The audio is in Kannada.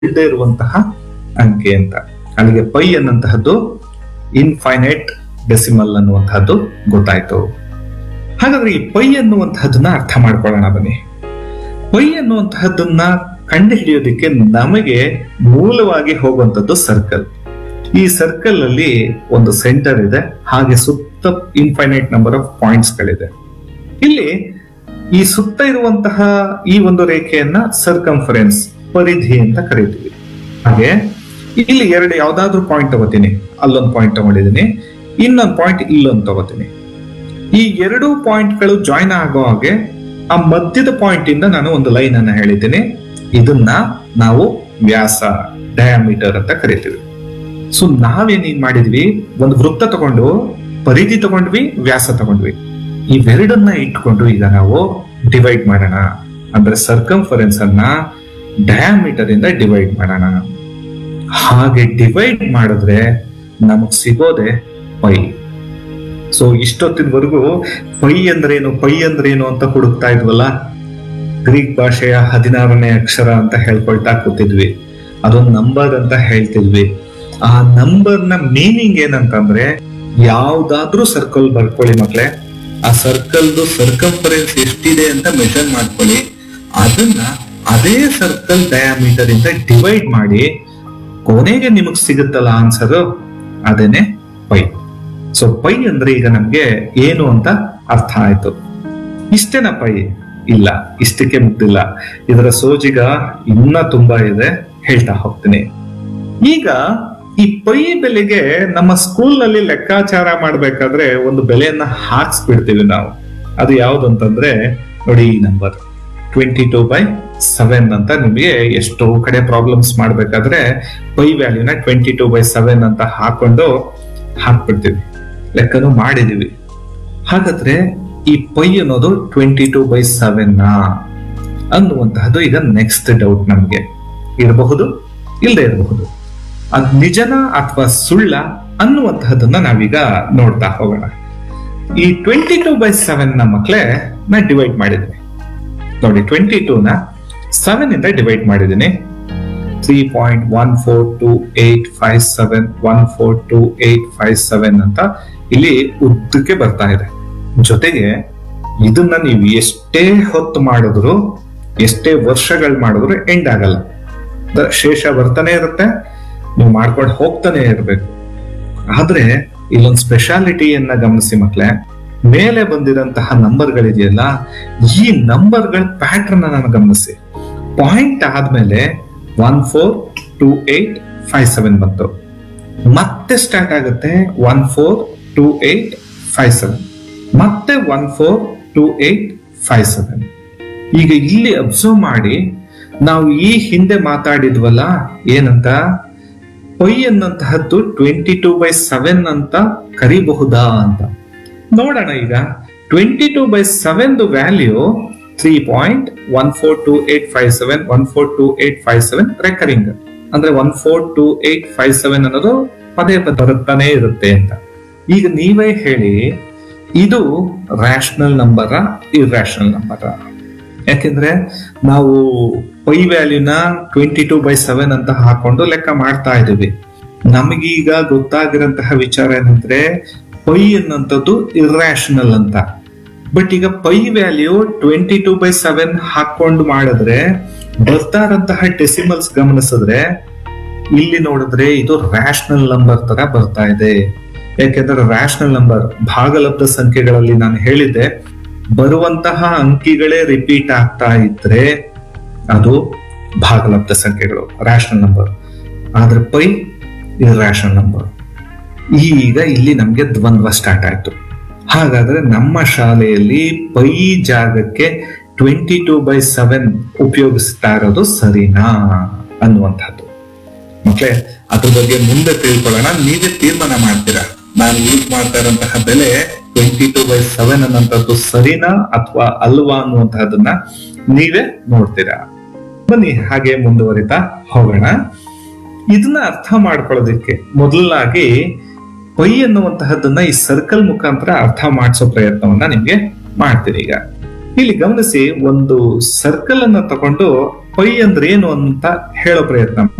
ಇಲ್ಲದೆ ಇರುವಂತಹ ಅಂಕೆ ಅಂತ ಅಲ್ಲಿಗೆ ಪೈ ಅನ್ನುವಂತಹದ್ದು ಇನ್ಫೈನೈಟ್ ಡೆಸಿಮಲ್ ಅನ್ನುವಂತಹದ್ದು ಗೊತ್ತಾಯ್ತು ಹಾಗಾದ್ರೆ ಈ ಪೈ ಅನ್ನುವಂತಹದ್ದನ್ನ ಅರ್ಥ ಮಾಡ್ಕೊಳ್ಳೋಣ ಬನ್ನಿ ಪೈ ಅನ್ನುವಂತಹದ್ದನ್ನ ಕಂಡು ಹಿಡಿಯೋದಕ್ಕೆ ನಮಗೆ ಮೂಲವಾಗಿ ಹೋಗುವಂತದ್ದು ಸರ್ಕಲ್ ಈ ಸರ್ಕಲ್ ಅಲ್ಲಿ ಒಂದು ಸೆಂಟರ್ ಇದೆ ಹಾಗೆ ಸುತ್ತ ಇನ್ಫೈನೈಟ್ ನಂಬರ್ ಆಫ್ ಪಾಯಿಂಟ್ಸ್ ಗಳಿದೆ ಇಲ್ಲಿ ಈ ಸುತ್ತ ಇರುವಂತಹ ಈ ಒಂದು ರೇಖೆಯನ್ನ ಸರ್ಕಂಫರೆನ್ಸ್ ಪರಿಧಿ ಅಂತ ಕರೀತೀವಿ ಹಾಗೆ ಇಲ್ಲಿ ಎರಡು ಯಾವ್ದಾದ್ರು ಪಾಯಿಂಟ್ ತಗೋತೀನಿ ಅಲ್ಲೊಂದು ಪಾಯಿಂಟ್ ತಗೊಂಡಿದ್ದೀನಿ ಇನ್ನೊಂದು ಪಾಯಿಂಟ್ ಇಲ್ಲೊಂದು ತಗೋತೀನಿ ಈ ಎರಡು ಪಾಯಿಂಟ್ಗಳು ಜಾಯಿನ್ ಆಗೋ ಹಾಗೆ ಆ ಮಧ್ಯದ ಪಾಯಿಂಟ್ ಇಂದ ನಾನು ಒಂದು ಲೈನ್ ಅನ್ನ ಹೇಳಿದ್ದೀನಿ ಇದನ್ನ ನಾವು ವ್ಯಾಸ ಡಯಾಮೀಟರ್ ಅಂತ ಕರಿತೀವಿ ಸೊ ನಾವೇನ್ ಏನ್ ಮಾಡಿದ್ವಿ ಒಂದು ವೃತ್ತ ತಗೊಂಡು ಪರಿಧಿ ತಗೊಂಡ್ವಿ ವ್ಯಾಸ ತಗೊಂಡ್ವಿ ಇವೆರಡನ್ನ ಇಟ್ಕೊಂಡು ಈಗ ನಾವು ಡಿವೈಡ್ ಮಾಡೋಣ ಅಂದ್ರೆ ಸರ್ಕಂಫರೆನ್ಸ್ ಅನ್ನ ಡಯಾಮೀಟರ್ ಇಂದ ಡಿವೈಡ್ ಮಾಡೋಣ ಹಾಗೆ ಡಿವೈಡ್ ಮಾಡಿದ್ರೆ ನಮಗ್ ಸಿಗೋದೆ ಪೈ ಸೊ ಇಷ್ಟೊತ್ತಿನವರೆಗೂ ಪೈ ಅಂದ್ರೇನು ಪೈ ಅಂದ್ರೇನು ಅಂತ ಹುಡುಕ್ತಾ ಇದ್ವಲ್ಲ ಗ್ರೀಕ್ ಭಾಷೆಯ ಹದಿನಾರನೇ ಅಕ್ಷರ ಅಂತ ಹೇಳ್ಕೊಳ್ತಾ ಕೂತಿದ್ವಿ ಅದೊಂದು ನಂಬರ್ ಅಂತ ಹೇಳ್ತಿದ್ವಿ ಆ ನಂಬರ್ ನ ಮೀನಿಂಗ್ ಏನಂತಂದ್ರೆ ಯಾವ್ದಾದ್ರೂ ಸರ್ಕಲ್ ಬರ್ಕೊಳ್ಳಿ ಮಕ್ಳೇ ಆ ಸರ್ಕಲ್ದು ಸರ್ಕಂಫರೆನ್ಸ್ ಎಷ್ಟಿದೆ ಅಂತ ಮೆಷರ್ ಮಾಡ್ಕೊಳ್ಳಿ ಅದನ್ನ ಅದೇ ಸರ್ಕಲ್ ಡಯಾಮೀಟರ್ ಇಂದ ಡಿವೈಡ್ ಮಾಡಿ ಕೊನೆಗೆ ನಿಮಗ್ ಸಿಗುತ್ತಲ್ಲ ಆನ್ಸರ್ ಅದೇನೆ ಪೈ ಸೊ ಪೈ ಅಂದ್ರೆ ಈಗ ನಮ್ಗೆ ಏನು ಅಂತ ಅರ್ಥ ಆಯ್ತು ಇಷ್ಟೇನ ಪೈ ಇಲ್ಲ ಇಷ್ಟಕ್ಕೆ ಮುಗ್ದಿಲ್ಲ ಇದರ ಸೋಜಿಗ ಇನ್ನ ತುಂಬಾ ಇದೆ ಹೇಳ್ತಾ ಹೋಗ್ತೀನಿ ಈಗ ಈ ಪೈ ಬೆಲೆಗೆ ನಮ್ಮ ಸ್ಕೂಲ್ ನಲ್ಲಿ ಲೆಕ್ಕಾಚಾರ ಮಾಡ್ಬೇಕಾದ್ರೆ ಒಂದು ಬೆಲೆಯನ್ನ ಹಾಕ್ಸ್ಬಿಡ್ತೀವಿ ನಾವು ಅದು ಯಾವ್ದು ಅಂತಂದ್ರೆ ನೋಡಿ ಈ number twenty two by seven ಅಂತ ನಿಮಗೆ ಎಷ್ಟೋ ಕಡೆ ಪ್ರಾಬ್ಲಮ್ಸ್ ಮಾಡ್ಬೇಕಾದ್ರೆ ಪೈ ವ್ಯಾಲ್ಯೂನ ಟ್ವೆಂಟಿ ಟೂ ಬೈ ಸೆವೆನ್ ಅಂತ ಹಾಕೊಂಡು ಹಾಕ್ಬಿಡ್ತೀವಿ ಲೆಕ್ಕನು ಮಾಡಿದೀವಿ ಹಾಗಾದ್ರೆ ಈ ಪೈ ಅನ್ನೋದು ಟ್ವೆಂಟಿ ಟೂ ಬೈ ಸೆವೆನ್ ಅನ್ನುವಂತಹದ್ದು ಈಗ ನೆಕ್ಸ್ಟ್ ಡೌಟ್ ನಮ್ಗೆ ಇರಬಹುದು ಇಲ್ಲದೆ ಇರಬಹುದು ಅದ್ ನಿಜನ ಅಥವಾ ಸುಳ್ಳ ಅನ್ನುವಂತಹದನ್ನ ನಾವೀಗ ನೋಡ್ತಾ ಹೋಗೋಣ ಈ ಟ್ವೆಂಟಿ ಟೂ ಬೈ ಸೆವೆನ್ ನ ಮಕ್ಳೇ ನಾ ಡಿವೈಡ್ ಮಾಡಿದ್ವಿ ನೋಡಿ ಟ್ವೆಂಟಿ ಟೂ ನ ಸೆವೆನ್ ಇಂದ ಡಿವೈಡ್ ಮಾಡಿದ್ದೀನಿ three point one four two eight five seven one four two eight five seven ಅಂತ ಇಲ್ಲಿ ಉದ್ದಕ್ಕೆ ಬರ್ತಾ ಇದೆ ಜೊತೆಗೆ ಇದನ್ನ ನೀವು ಎಷ್ಟೇ ಹೊತ್ತು ಮಾಡಿದ್ರು ಎಷ್ಟೇ ವರ್ಷಗಳು ಮಾಡಿದ್ರು ಎಂಡ್ ಆಗಲ್ಲ ದ- ಶೇಷ ಬರ್ತಾನೆ ಇರುತ್ತೆ ನೀವು ಮಾಡ್ಕೊಂಡು ಹೋಗ್ತಾನೆ ಇರಬೇಕು ಆದ್ರೆ ಇಲ್ಲೊಂದು ಸ್ಪೆಷಾಲಿಟಿಯನ್ನ ಗಮನಿಸಿ ಮಕ್ಳೇ ಮೇಲೆ ಬಂದಿರಂತಹ ನಂಬರ್ಗಳಿದೆಯಲ್ಲ ಈ ನಂಬರ್ಗಳ ಪ್ಯಾಟರ್ನ್ ಅನ್ನ ಗಮನಿಸಿ ಪಾಯಿಂಟ್ ಆದ್ಮೇಲೆ one four two eight five seven ಬಂತು ಮತ್ತೆ ಸ್ಟಾರ್ಟ್ ಆಗುತ್ತೆ one four two eight five seven ಮತ್ತೆ one four two eight five seven ಈಗ ಇಲ್ಲಿ ಅಬ್ಸರ್ವ್ ಮಾಡಿ ನಾವು ಈ ಹಿಂದೆ ಮಾತಾಡಿದ್ವಲ್ಲ ಏನಂತ ಪೈ ಅನ್ನಂತಹದ್ದು ಟ್ವೆಂಟಿ ಟೂ ಬೈ ಸೆವೆನ್ ಅಂತ ಕರಿಬಹುದಾ ಅಂತ ನೋಡೋಣ ಈಗ twenty two by seven value three point one four two eight five seven one four two eight five seven recurring ಅಂದ್ರೆ one four two eight five seven ಅನ್ನೋದು ಪದೇ ಪದೇ ಬರುತ್ತಾನೆ ಇರುತ್ತೆ ಅಂತ ಈಗ ನೀವೇ ಹೇಳಿ ಇದು ರ್ಯಾಷನಲ್ ನಂಬರ ಇರ್ಯಾಷನಲ್ ನಂಬರ ಯಾಕೆಂದ್ರೆ ನಾವು ಪೈ ವ್ಯಾಲ್ಯೂನ ಟ್ವೆಂಟಿ ಟೂ ಬೈ ಸೆವೆನ್ ಅಂತ ಹಾಕೊಂಡು ಲೆಕ್ಕ ಮಾಡ್ತಾ ಇದೀವಿ ನಮಗೀಗ ಗೊತ್ತಾಗಿರಂತಹ ವಿಚಾರ ಏನಂದ್ರೆ ಪೈ ಅನ್ನಂಥದ್ದು ಇರ್ಯಾಷನಲ್ ಅಂತ ಬಟ್ ಈಗ pi value twenty two by seven ಹಾಕೊಂಡು ಮಾಡಿದ್ರೆ ಬರ್ತಾ ಇರಂತಹ ಡೆಸಿಮಲ್ಸ್ ಗಮನಿಸಿದ್ರೆ ಇಲ್ಲಿ ನೋಡಿದ್ರೆ ಇದು ರ್ಯಾಷನಲ್ ನಂಬರ್ ತರ ಬರ್ತಾ ಇದೆ ಯಾಕೆಂದ್ರೆ ರ್ಯಾಷನಲ್ ನಂಬರ್ ಭಾಗಲಬ್ಧ ಸಂಖ್ಯೆಗಳಲ್ಲಿ ನಾನು ಹೇಳಿದ್ದೆ ಬರುವಂತಹ ಅಂಕಿಗಳೇ ರಿಪೀಟ್ ಆಗ್ತಾ ಇದ್ರೆ ಅದು ಭಾಗಲಬ್ಧ ಸಂಖ್ಯೆಗಳು ರ್ಯಾಷನಲ್ ನಂಬರ್ ಆದ್ರೆ ಪೈ ಇರ್ಯಾಷನಲ್ ನಂಬರ್ ಈಗ ಇಲ್ಲಿ ನಮ್ಗೆ ದ್ವಂದ್ವ ಸ್ಟಾರ್ಟ್ ಆಯ್ತು ಹಾಗಾದ್ರೆ ನಮ್ಮ ಶಾಲೆಯಲ್ಲಿ ಪೈ ಜಾಗಕ್ಕೆ ಟ್ವೆಂಟಿ ಟೂ ಬೈ ಸೆವೆನ್ ಉಪಯೋಗಿಸ್ತಾ ಇರೋದು ಸರಿನಾ ಅನ್ನುವಂಥದ್ದು ಮಕ್ಳೇ ಅದ್ರ ಬಗ್ಗೆ ಮುಂದೆ ತಿಳ್ಕೊಳ್ಳೋಣ ನೀವೇ ತೀರ್ಮಾನ ಮಾಡ್ತೀರಾ ನಾನು ಯೂಸ್ ಮಾಡ್ತಾ ಇರೋಂತಹ ಬೆಲೆ ಟ್ವೆಂಟಿ ಟೂ ಬೈ ಸೆವೆನ್ ಅನ್ನೋಂಥದ್ದು ಸರಿನಾ ಅಥವಾ ಅಲ್ವಾ ಅನ್ನುವಂತಹದನ್ನ ನೀವೇ ನೋಡ್ತೀರಾ ಬನ್ನಿ ಹಾಗೆ ಮುಂದುವರಿತಾ ಹೋಗೋಣ ಇದನ್ನ ಅರ್ಥ ಮಾಡ್ಕೊಳ್ಳೋದಕ್ಕೆ ಮೊದಲಾಗಿ ಪೈ ಅನ್ನುವಂತಹದ್ದನ್ನ ಈ ಸರ್ಕಲ್ ಮುಖಾಂತರ ಅರ್ಥ ಮಾಡಿಸೋ ಪ್ರಯತ್ನವನ್ನ ನಿಮ್ಗೆ ಮಾಡ್ತೀನಿ ಈಗ ಇಲ್ಲಿ ಗಮನಿಸಿ ಒಂದು ಸರ್ಕಲ್ ಅನ್ನ ತಗೊಂಡು ಪೈ ಅಂದ್ರೆ ಏನು ಅಂತ ಹೇಳೋ ಪ್ರಯತ್ನ